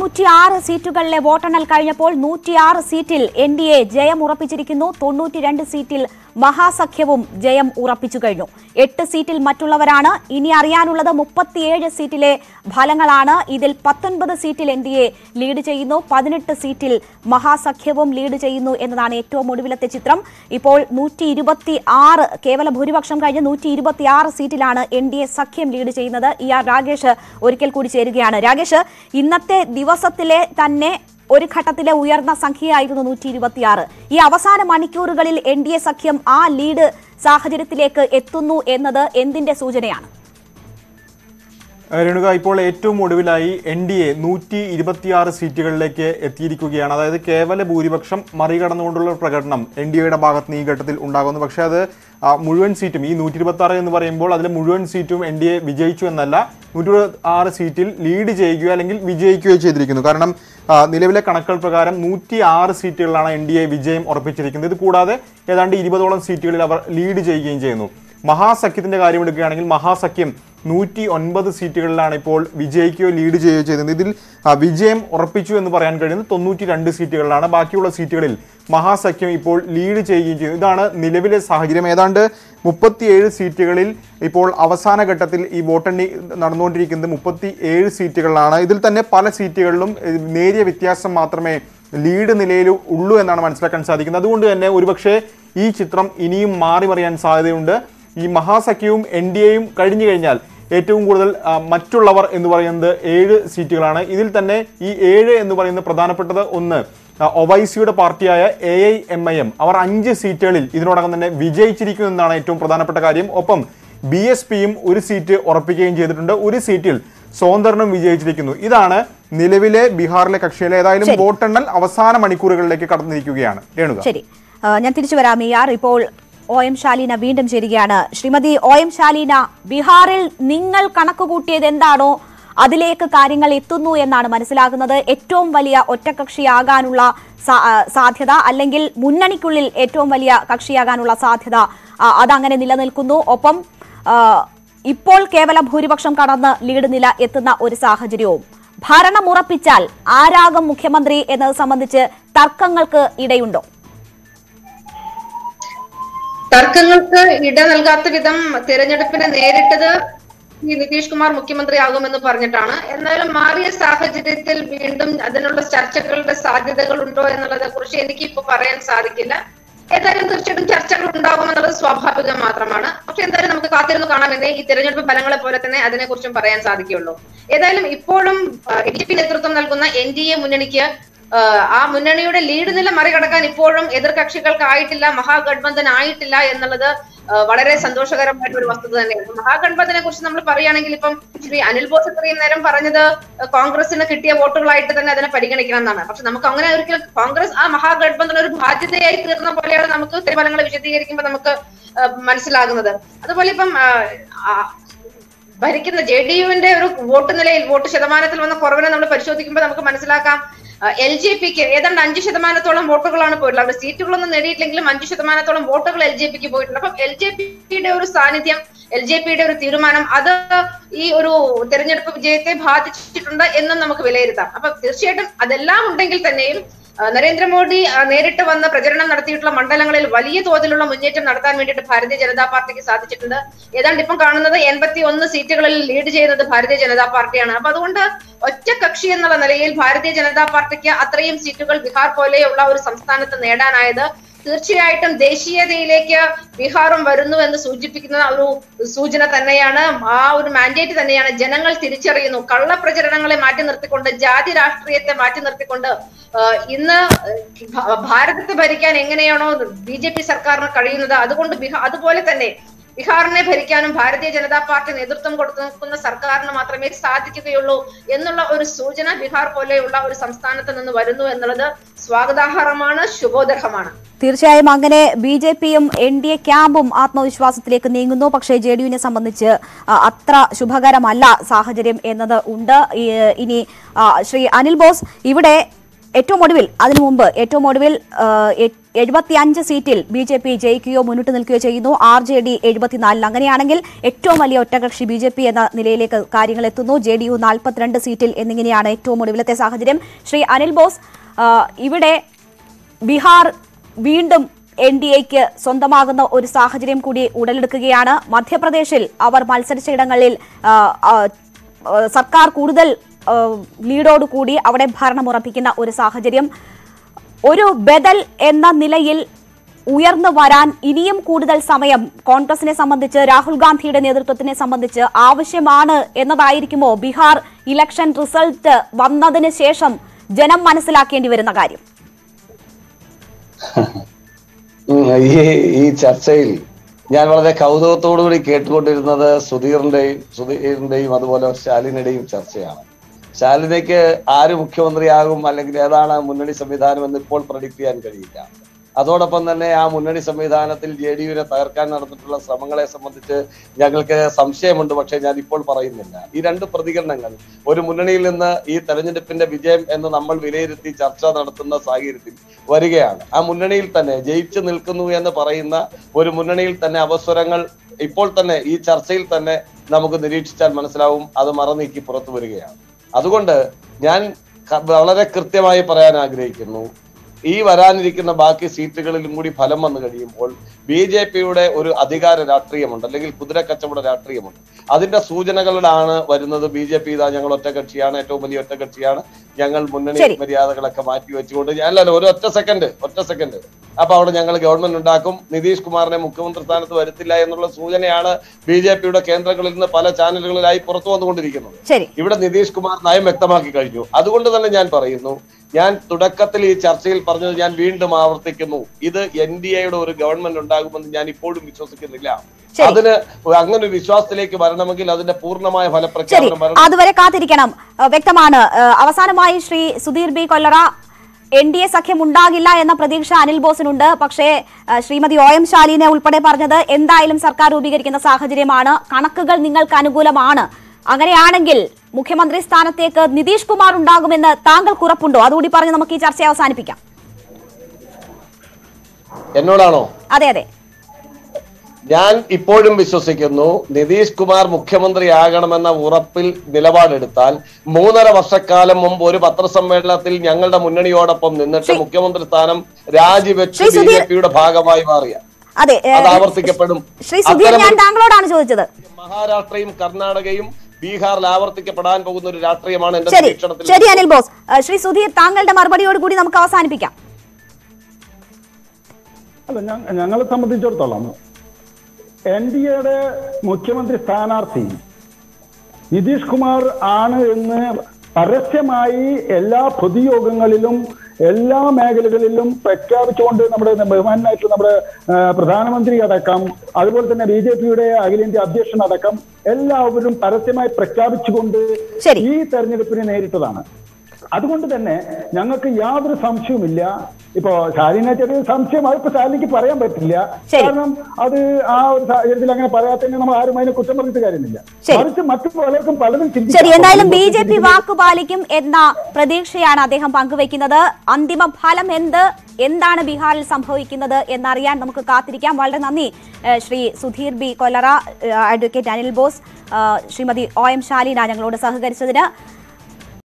തൊണ്ണൂറ്റിയാറ് സീറ്റുകളിലെ വോട്ടെണ്ണൽ കഴിഞ്ഞപ്പോൾ നൂറ്റിയാറ് സീറ്റിൽ എൻ ഡി എ ജയം ഉറപ്പിച്ചിരിക്കുന്നു തൊണ്ണൂറ്റിരണ്ട് സീറ്റിൽ മഹാസഖ്യവും ജയം ഉറപ്പിച്ചു കഴിഞ്ഞു എട്ട് സീറ്റിൽ മറ്റുള്ളവരാണ് ഇനി അറിയാനുള്ളത് മുപ്പത്തിയേഴ് സീറ്റിലെ ഫലങ്ങളാണ് ഇതിൽ പത്തൊൻപത് സീറ്റിൽ എൻ ഡി എ ലീഡ് ചെയ്യുന്നു പതിനെട്ട് സീറ്റിൽ മഹാസഖ്യവും ലീഡ് ചെയ്യുന്നു എന്നതാണ് ഏറ്റവും ഒടുവിലത്തെ ചിത്രം ഇപ്പോൾ നൂറ്റി ഇരുപത്തി ആറ് കേവല ഭൂരിപക്ഷം കഴിഞ്ഞ് നൂറ്റി ഇരുപത്തി ആറ് സീറ്റിലാണ് എൻ ഡി എ സഖ്യം ലീഡ് ചെയ്യുന്നത് ഇ ആർ രാഗേഷ് ഒരിക്കൽ കൂടി ചേരുകയാണ് രാഗേഷ് ഇന്നത്തെ ദിവസത്തിലെ തന്നെ ഒരു ഘട്ടത്തിലെ ഉയർന്ന സംഖ്യയായിരുന്നു നൂറ്റി ഇരുപത്തിയാറ് ഈ അവസാന മണിക്കൂറുകളിൽ എൻ ഡി എ സഖ്യം ആ ലീഡ് സാഹചര്യത്തിലേക്ക് എത്തുന്നു എന്നത് എന്തിന്റെ സൂചനയാണ് രേണുക ഇപ്പോൾ ഏറ്റവും ഒടുവിലായി എൻ ഡി എ നൂറ്റി ഇരുപത്തിയാറ് സീറ്റുകളിലേക്ക് എത്തിയിരിക്കുകയാണ് അതായത് കേവല ഭൂരിപക്ഷം മറികടന്നുകൊണ്ടുള്ള ഒരു പ്രകടനം എൻ ഡി എയുടെ ഭാഗത്ത് നിന്ന് ഈ ഘട്ടത്തിൽ ഉണ്ടാകുന്നു പക്ഷേ അത് ആ, മുഴുവൻ സീറ്റും ഈ നൂറ്റി ഇരുപത്തി ആറ് എന്ന് പറയുമ്പോൾ അതിലെ മുഴുവൻ സീറ്റും എൻ ഡി എ വിജയിച്ചു എന്നല്ല നൂറ്റി ഇരുപത്തി ആറ് സീറ്റിൽ ലീഡ് ചെയ്യുകയോ അല്ലെങ്കിൽ വിജയിക്കുകയോ ചെയ്തിരിക്കുന്നു കാരണം ആ, നിലവിലെ കണക്കുകൾ പ്രകാരം നൂറ്റി ആറ് സീറ്റുകളിലാണ് എൻ ഡി എ വിജയം ഉറപ്പിച്ചിരിക്കുന്നത് ഇത് കൂടാതെ ഏതാണ്ട് ഇരുപതോളം സീറ്റുകളിൽ അവർ ലീഡ് ചെയ്യുകയും ചെയ്യുന്നു മഹാസഖ്യത്തിന്റെ കാര്യം എടുക്കുകയാണെങ്കിൽ മഹാസഖ്യം നൂറ്റി ഒൻപത് സീറ്റുകളിലാണ് ഇപ്പോൾ വിജയിക്കുകയോ ലീഡ് ചെയ്യുകയോ ചെയ്തത് ഇതിൽ ആ, വിജയം ഉറപ്പിച്ചു എന്ന് പറയാൻ കഴിയുന്നത് തൊണ്ണൂറ്റി രണ്ട് സീറ്റുകളിലാണ് ബാക്കിയുള്ള സീറ്റുകളിൽ മഹാസഖ്യം ഇപ്പോൾ ലീഡ് ചെയ്യുകയും ചെയ്യുന്നു ഇതാണ് നിലവിലെ സാഹചര്യം ഏതാണ്ട് മുപ്പത്തിയേഴ് സീറ്റുകളിൽ ഇപ്പോൾ അവസാന ഘട്ടത്തിൽ ഈ വോട്ടെണ്ണി നടന്നുകൊണ്ടിരിക്കുന്നത് മുപ്പത്തി ഏഴ് സീറ്റുകളിലാണ് ഇതിൽ തന്നെ പല സീറ്റുകളിലും ഏഹ്, നേരിയ വ്യത്യാസം മാത്രമേ ലീഡ് നിലയിൽ ഉള്ളൂ എന്നാണ് മനസ്സിലാക്കാൻ സാധിക്കുന്നത് അതുകൊണ്ട് തന്നെ ഒരുപക്ഷെ ഈ ചിത്രം ഇനിയും മാറി മറിയാൻ സാധ്യതയുണ്ട് ഈ മഹാസഖ്യവും എൻ ഡി എയും കഴിഞ്ഞു കഴിഞ്ഞാൽ ഏറ്റവും കൂടുതൽ ആ, മറ്റുള്ളവർ എന്ന് പറയുന്നത് ഏഴ് സീറ്റുകളാണ് ഇതിൽ തന്നെ ഈ ഏഴ് എന്ന് പറയുന്നത് പ്രധാനപ്പെട്ടത് ഒന്ന് ആ, ഒവൈസിയുടെ പാർട്ടിയായ A I M I M അവർ അഞ്ച് സീറ്റുകളിൽ ഇതിനോടകം തന്നെ വിജയിച്ചിരിക്കുന്നു എന്നാണ് ഏറ്റവും പ്രധാനപ്പെട്ട കാര്യം ഒപ്പം ബി എസ് പിയും ഒരു സീറ്റ് ഉറപ്പിക്കുകയും ചെയ്തിട്ടുണ്ട് ഒരു സീറ്റിൽ സ്വതന്ത്രനും വിജയിച്ചിരിക്കുന്നു ഇതാണ് നിലവിലെ ബീഹാറിലെ കക്ഷിയിലെ ഏതായാലും ശരി. വോട്ടെണ്ണൽ അവസാന മണിക്കൂറുകളിലേക്ക് കടന്നിരിക്കുകയാണ് രേണുക ശരി ആ, ഞാൻ തിരിച്ചു വരാം ഇ ആർ ഇപ്പോൾ ഒ എം ശാലീന വീണ്ടും ചേരുകയാണ് ശ്രീമതി ഒ എം ശാലീന ബീഹാറിൽ നിങ്ങൾ കണക്ക് കൂട്ടിയത് എന്താണോ അതിലേക്ക് കാര്യങ്ങൾ എത്തുന്നു എന്നാണ് മനസ്സിലാകുന്നത് ഏറ്റവും വലിയ ഒറ്റകക്ഷിയാകാനുള്ള സാ- ആ, സാധ്യത അല്ലെങ്കിൽ മുന്നണിക്കുള്ളിൽ ഏറ്റവും വലിയ കക്ഷിയാകാനുള്ള സാധ്യത ആ, അതങ്ങനെ നിലനിൽക്കുന്നു ഒപ്പം ആ, ഇപ്പോൾ കേവല ഭൂരിപക്ഷം കടന്ന് ലീഡ് നില എത്തുന്ന ഒരു സാഹചര്യവും ഭരണം ഉറപ്പിച്ചാൽ ആരാകും മുഖ്യമന്ത്രി എന്നത് സംബന്ധിച്ച് തർക്കങ്ങൾക്ക് ഇടയുണ്ടോ തർക്കങ്ങൾക്ക് ഇട നൽകാത്ത വിധം തിരഞ്ഞെടുപ്പിനെ നേരിട്ടത് ഈ നിതീഷ് കുമാർ മുഖ്യമന്ത്രിയാകുമെന്ന് പറഞ്ഞിട്ടാണ് എന്നാലും മാറിയ സാഹചര്യത്തിൽ വീണ്ടും അതിനുള്ള ചർച്ചകളുടെ സാധ്യതകൾ ഉണ്ടോ എന്നുള്ളതെ കുറിച്ച് എനിക്ക് ഇപ്പൊ പറയാൻ സാധിക്കില്ല ഏതായാലും തീർച്ചയായിട്ടും ചർച്ചകൾ ഉണ്ടാകുമെന്നുള്ളത് സ്വാഭാവികം മാത്രമാണ് പക്ഷെ എന്തായാലും നമുക്ക് കാത്തിരുന്ന് കാണാമെന്നേ ഈ തിരഞ്ഞെടുപ്പ് ഫലങ്ങളെ പോലെ തന്നെ അതിനെക്കുറിച്ചും പറയാൻ സാധിക്കുകയുള്ളൂ ഏതായാലും ഇപ്പോഴും എൻ ഡി പി നേതൃത്വം നൽകുന്ന എൻ ഡി എ മുന്നണിക്ക് ആഹ് ആ മുന്നണിയുടെ ലീഡ് നില മറികടക്കാൻ ഇപ്പോഴും എതിർകക്ഷികൾക്ക് ആയിട്ടില്ല മഹാഗഡ്ബന്ധൻ ആയിട്ടില്ല എന്നുള്ളത് ആഹ് വളരെ സന്തോഷകരമായിട്ടുള്ള ഒരു വസ്തുത തന്നെയാണ് മഹാഗഡ്ബന്ധനെ കുറിച്ച് നമ്മൾ പറയുകയാണെങ്കിൽ ഇപ്പം ശ്രീ അനിൽ ബോസ് ഇത്രയും നേരം പറഞ്ഞത് കോൺഗ്രസിന് കിട്ടിയ വോട്ടുകളായിട്ട് തന്നെ അതിനെ പരിഗണിക്കണം എന്നാണ് പക്ഷെ നമുക്ക് അങ്ങനെ ഒരിക്കലും കോൺഗ്രസ് ആ മഹാഗഡ്ബന്ധൻ ഒരു ബാധ്യതയായി തീർന്ന പോലെയാണ് നമുക്ക് ഫലങ്ങൾ വിശദീകരിക്കുമ്പോൾ നമുക്ക് ആഹ് മനസ്സിലാകുന്നത് അതുപോലെ ഇപ്പം ആഹ് ആ ഭരിക്കുന്ന ജെ ഡി യുവിന്റെ ഒരു വോട്ട് നിലയിൽ വോട്ട് ശതമാനത്തിൽ വന്ന കുറവിനെ നമ്മൾ പരിശോധിക്കുമ്പോൾ നമുക്ക് മനസ്സിലാക്കാം എൽ ജെ പിക്ക് ഏതാണ്ട് അഞ്ച് ശതമാനത്തോളം വോട്ടുകളാണ് പോയിട്ടുള്ളത് അവിടെ സീറ്റുകളൊന്നും നേടിയിട്ടില്ലെങ്കിലും അഞ്ച് ശതമാനത്തോളം വോട്ടുകൾ എൽ ജെ പിക്ക് പോയിട്ടുണ്ട് അപ്പം എൽ ജെ പിയുടെ ഒരു സാന്നിധ്യം എൽ ജെ പിയുടെ ഒരു തീരുമാനം അത് ഈ ഒരു തെരഞ്ഞെടുപ്പ് വിജയത്തെ ബാധിച്ചിട്ടുണ്ട് എന്നും നമുക്ക് വിലയിരുത്താം അപ്പൊ തീർച്ചയായിട്ടും അതെല്ലാം ഉണ്ടെങ്കിൽ തന്നെയും ആ, നരേന്ദ്രമോദി ആ, നേരിട്ട് വന്ന് പ്രചരണം നടത്തിയിട്ടുള്ള മണ്ഡലങ്ങളിൽ വലിയ തോതിലുള്ള മുന്നേറ്റം നടത്താൻ വേണ്ടിയിട്ട് ഭാരതീയ ജനതാ പാർട്ടിക്ക് സാധിച്ചിട്ടുണ്ട് ഏതാണ്ട് ഇപ്പം കാണുന്നത് എൺപത്തി ഒന്ന് സീറ്റുകളിൽ ലീഡ് ചെയ്യുന്നത് ഭാരതീയ ജനതാ പാർട്ടിയാണ് അപ്പൊ അതുകൊണ്ട് ഒറ്റ കക്ഷി എന്നുള്ള നിലയിൽ ഭാരതീയ ജനതാ പാർട്ടിക്ക് അത്രയും സീറ്റുകൾ ബീഹാർ പോലെയുള്ള ഒരു സംസ്ഥാനത്ത് നേടാനായത് തീർച്ചയായിട്ടും ദേശീയതയിലേക്ക് ബീഹാറും വരുന്നു എന്ന് സൂചിപ്പിക്കുന്ന ഒരു സൂചന തന്നെയാണ് ആ ഒരു മാൻഡേറ്റ് തന്നെയാണ് ജനങ്ങൾ തിരിച്ചറിയുന്നു കള്ളപ്രചരണങ്ങളെ മാറ്റി നിർത്തിക്കൊണ്ട് ജാതി രാഷ്ട്രീയത്തെ മാറ്റി നിർത്തിക്കൊണ്ട് ആഹ് ഇന്ന് ഭ- ഭാരതത്തെ ഭരിക്കാൻ എങ്ങനെയാണോ ബി ജെ പി സർക്കാരിന് കഴിയുന്നത് അതുകൊണ്ട് ബീഹാർ അതുപോലെ തന്നെ ബീഹാറിനെ ഭരിക്കാനും ഭാരതീയ ജനതാ പാർട്ടി നേതൃത്വം കൊടുത്തു നിൽക്കുന്ന സർക്കാരിന് മാത്രമേ സാധിക്കുകയുള്ളൂ എന്നുള്ള ഒരു സൂചന ബീഹാർ പോലെയുള്ള ഒരു സംസ്ഥാനത്ത് നിന്ന് വരുന്നു എന്നുള്ളത് സ്വാഗതാർഹമാണ് ശുഭോദർഹമാണ് തീർച്ചയായും അങ്ങനെ ബി ജെ പിയും എൻ ഡി എ ക്യാമ്പും ആത്മവിശ്വാസത്തിലേക്ക് നീങ്ങുന്നു പക്ഷേ ജെ ഡി യുവിനെ സംബന്ധിച്ച് ആ, അത്ര ശുഭകരമല്ല സാഹചര്യം എന്നത് ഉണ്ട് ഈ, ഇനി ആ, ശ്രീ അനിൽ ബോസ് ഇവിടെ ഏറ്റവും ഒടുവിൽ അതിനു മുമ്പ് ഏറ്റവും ഒടുവിൽ ആ, എ- എഴുപത്തിയഞ്ച് സീറ്റിൽ ബി ജെ പി ജയിക്കുകയോ മുന്നിട്ട് നിൽക്കുകയോ ചെയ്യുന്നു ആർ ജെ ഡി എഴുപത്തിനാലിൽ അങ്ങനെയാണെങ്കിൽ ഏറ്റവും വലിയ ഒറ്റകക്ഷി ബി ജെ പി എന്ന നിലയിലേക്ക് കാര്യങ്ങൾ എത്തുന്നു ജെ ഡി യു നാൽപ്പത്തിരണ്ട് സീറ്റിൽ എന്നിങ്ങനെയാണ് ഏറ്റവും ഒടുവിലത്തെ സാഹചര്യം ശ്രീ അനിൽ ബോസ് ആ, ഇവിടെ ബീഹാർ വീണ്ടും എൻ ഡി എക്ക് സ്വന്തമാകുന്ന ഒരു സാഹചര്യം കൂടി ഉടലെടുക്കുകയാണ് മധ്യപ്രദേശിൽ അവർ മത്സരിച്ച ഇടങ്ങളിൽ ആ, ആ, ആ, സർക്കാർ കൂടുതൽ ആ, ലീഡോടുകൂടി അവിടെ ഭരണം ഉറപ്പിക്കുന്ന ഒരു സാഹചര്യം ഒരു ബദൽ എന്ന നിലയിൽ ഉയർന്നു വരാൻ ഇനിയും കൂടുതൽ സമയം കോൺഗ്രസിനെ സംബന്ധിച്ച് രാഹുൽ ഗാന്ധിയുടെ നേതൃത്വത്തിനെ സംബന്ധിച്ച് ആവശ്യമാണ് എന്നതായിരിക്കുമോ ബീഹാർ ഇലക്ഷൻ റിസൾട്ട് വന്നതിന് ശേഷം ജനം മനസ്സിലാക്കേണ്ടി വരുന്ന കാര്യം ഉം, ഈ ഈ ചർച്ചയിൽ ഞാൻ വളരെ കൗതുകത്തോടു കൂടി കേട്ടുകൊണ്ടിരുന്നത് സുധീറിന്റെയും സുധീറിന്റെയും അതുപോലെ ശാലിനിയുടെയും ചർച്ചയാണ് ശാലിനയ്ക്ക് ആര് മുഖ്യമന്ത്രിയാകും അല്ലെങ്കിൽ ഏതാണ് മുന്നണി സംവിധാനം എന്ന് ഇപ്പോൾ പ്രഡിക്ട് ചെയ്യാൻ കഴിയില്ല അതോടൊപ്പം തന്നെ ആ മുന്നണി സംവിധാനത്തിൽ ജെ ഡി യുവിനെ തകർക്കാൻ നടന്നിട്ടുള്ള ശ്രമങ്ങളെ സംബന്ധിച്ച് ഞങ്ങൾക്ക് സംശയമുണ്ട് പക്ഷേ ഞാൻ ഇപ്പോൾ പറയുന്നില്ല ഈ രണ്ട് പ്രതികരണങ്ങൾ ഒരു മുന്നണിയിൽ നിന്ന് ഈ തെരഞ്ഞെടുപ്പിന്റെ വിജയം എന്ന് നമ്മൾ വിലയിരുത്തി ചർച്ച നടത്തുന്ന സാഹചര്യത്തിൽ വരികയാണ് ആ മുന്നണിയിൽ തന്നെ ജയിച്ചു നിൽക്കുന്നു എന്ന് പറയുന്ന ഒരു മുന്നണിയിൽ തന്നെ അവസരങ്ങൾ ഇപ്പോൾ തന്നെ ഈ ചർച്ചയിൽ തന്നെ നമുക്ക് നിരീക്ഷിച്ചാൽ മനസ്സിലാവും അത് മറനീക്കി പുറത്തു വരികയാണ് അതുകൊണ്ട് ഞാൻ ക- വളരെ കൃത്യമായി പറയാൻ ആഗ്രഹിക്കുന്നു ഈ വരാനിരിക്കുന്ന ബാക്കി സീറ്റുകളിലും കൂടി ഫലം വന്നു കഴിയുമ്പോൾ ബി ജെ പിയുടെ ഒരു അധികാര രാഷ്ട്രീയമുണ്ട് അല്ലെങ്കിൽ കുതിര കച്ചവട രാഷ്ട്രീയമുണ്ട് അതിന്റെ സൂചനകളിലാണ് വരുന്നത് ബി ജെ പി ഇതാ ഞങ്ങൾ ഒറ്റകക്ഷിയാണ് ഏറ്റവും വലിയ ഒറ്റകക്ഷിയാണ് ഞങ്ങൾ മുന്നണി ശരി. മര്യാദകളൊക്കെ മാറ്റി വെച്ചുകൊണ്ട് ഞാൻ അല്ലല്ല ഒരു ഒറ്റ സെക്കൻഡ് ഒറ്റ സെക്കൻഡ് അപ്പൊ അവിടെ ഞങ്ങൾ ഗവൺമെന്റ് ഉണ്ടാക്കും നിതീഷ് കുമാറിനെ മുഖ്യമന്ത്രി സ്ഥാനത്ത് വരുത്തില്ല എന്നുള്ള സൂചനയാണ് ബി ജെ പിയുടെ കേന്ദ്രങ്ങളിൽ നിന്ന് പല ചാനലുകളിലായി പുറത്തു വന്നുകൊണ്ടിരിക്കുന്നത് ശരി ഇവിടെ നിതീഷ് കുമാർ നയം വ്യക്തമാക്കി കഴിഞ്ഞു അതുകൊണ്ട് തന്നെ ഞാൻ പറയുന്നു ഞാൻ തുടക്കത്തിൽ ഈ ചർച്ചയിൽ പറഞ്ഞത് ഞാൻ വീണ്ടും ആവർത്തിക്കുന്നു ഇത് എൻ ഡി എയുടെ ഒരു ഗവൺമെന്റ് ഉണ്ടാകുമെന്ന് ഞാൻ ഇപ്പോഴും വിശ്വസിക്കുന്നില്ല ശരി. അതിന് അങ്ങനെ ഒരു വിശ്വാസത്തിലേക്ക് വരണമെങ്കിൽ അതിന്റെ പൂർണ്ണമായ ശരി ഫലപ്രഖ്യാപനം വരണം അതുവരെ കാത്തിരിക്കണം ഏഹ് വ്യക്തമാണ് ഏഹ് അവസാനമായി Shri Sudheer B Kollara N D A സഖ്യം ഉണ്ടാകില്ല എന്ന പ്രതീക്ഷ അനിൽ ബോസിനുണ്ട് പക്ഷേ ഏഹ് ശ്രീമതി ഒ എം ശാലിനെ ഉൾപ്പെടെ പറഞ്ഞത് എന്തായാലും സർക്കാർ രൂപീകരിക്കുന്ന സാഹചര്യമാണ് കണക്കുകൾ നിങ്ങൾക്ക് അനുകൂലമാണ് അങ്ങനെയാണെങ്കിൽ മുഖ്യമന്ത്രി സ്ഥാനത്തേക്ക് നിതീഷ് കുമാർ ഉണ്ടാകുമെന്ന് താങ്കൾക്ക് ഉറപ്പുണ്ടോ അതുകൂടി പറഞ്ഞ് നമുക്ക് ഈ ചർച്ച അവസാനിപ്പിക്കാം എന്നോടാണോ അതെ അതെ ഞാൻ ഇപ്പോഴും വിശ്വസിക്കുന്നു നിതീഷ് കുമാർ മുഖ്യമന്ത്രിയാകണമെന്ന ഉറപ്പിൽ നിലപാടെടുത്താൽ മൂന്നര വർഷക്കാലം മുമ്പ് ഒരു പത്രസമ്മേളനത്തിൽ ഞങ്ങളുടെ മുന്നണിയോടൊപ്പം നിന്നിട്ട് ശ്രീ- മുഖ്യമന്ത്രി സ്ഥാനം രാജിവെച്ച് ശ്രീ ബി ജെ സുധീർ- പിയുടെ ഭാഗമായി മാറിയ അതെ ഏഹ് അത് ആവർത്തിക്കപ്പെടും ശ്രീ സുധീർ ഞാൻ അത്തരമൊരു താങ്കളോടാണ് ചോദിച്ചത് മഹാരാഷ്ട്രയും കർണാടകയും ബീഹാറിൽ ആവർത്തിക്കപ്പെടാൻ പോകുന്ന ഒരു രാഷ്ട്രീയമാണ് എന്റെ ശരി നിരീക്ഷണത്തിൽ ശരി അനിൽ ബോസ് ഏഹ് ശ്രീ സുധീർ താങ്കളുടെ മറുപടിയോട് കൂടി നമുക്ക് അവസാനിപ്പിക്കാം അല്ല ഞങ്ങളെ സംബന്ധിച്ചിടത്തോളം എൻ ഡി എയുടെ മുഖ്യമന്ത്രി സ്ഥാനാർത്ഥി നിതീഷ് കുമാർ ആണ് എന്ന് പരസ്യമായി എല്ലാ പൊതുയോഗങ്ങളിലും എല്ലാ മേഖലകളിലും പ്രഖ്യാപിച്ചുകൊണ്ട് നമ്മുടെ ബഹുമാനായിട്ടുള്ള നമ്മുടെ ആ, പ്രധാനമന്ത്രി അടക്കം അതുപോലെ തന്നെ ബി ജെ പിയുടെ അഖിലേന്ത്യാ അധ്യക്ഷൻ അടക്കം എല്ലാവരും പരസ്യമായി പ്രഖ്യാപിച്ചുകൊണ്ട് ശരി. ഈ തെരഞ്ഞെടുപ്പിനെ നേരിട്ടതാണ് അതുകൊണ്ട് തന്നെ ഞങ്ങൾക്ക് യാതൊരു സംശയവുമില്ല ഇപ്പോ ശാലിനെ ചെറിയ സംശയം അതിപ്പോ ശാലിനിക്ക് പറയാൻ പറ്റില്ല ശരി. കാരണം അത് ആ ഒരു സാഹചര്യത്തിൽ അങ്ങനെ പറയാത്തതിന് നമ്മൾ ആരും അതിനെ കുറ്റം പറഞ്ഞിട്ട് കാര്യമില്ല ശരി. മറിച്ച് മറ്റു പലർക്കും പലതും ചിന്തിക്കാം. ശരി എന്തായാലും ബി ജെ പി ചിന്തിക്കുന്നത് വാക്ക് പാലിക്കും എന്ന പ്രതീക്ഷയാണ് അദ്ദേഹം പങ്കുവെക്കുന്നത് അന്തിമ ഫലം എന്ത് എന്താണ് ബീഹാറിൽ സംഭവിക്കുന്നത് എന്നറിയാൻ നമുക്ക് കാത്തിരിക്കാം വളരെ നന്ദി ഏഹ് ശ്രീ സുധീർ ബി കൊല്ലറ ഏഹ് അഡ്വക്കേറ്റ് അനിൽ ബോസ് ഏഹ് ശ്രീമതി ഒ എം ശാലീന ഞങ്ങളോട് സഹകരിച്ചതിന്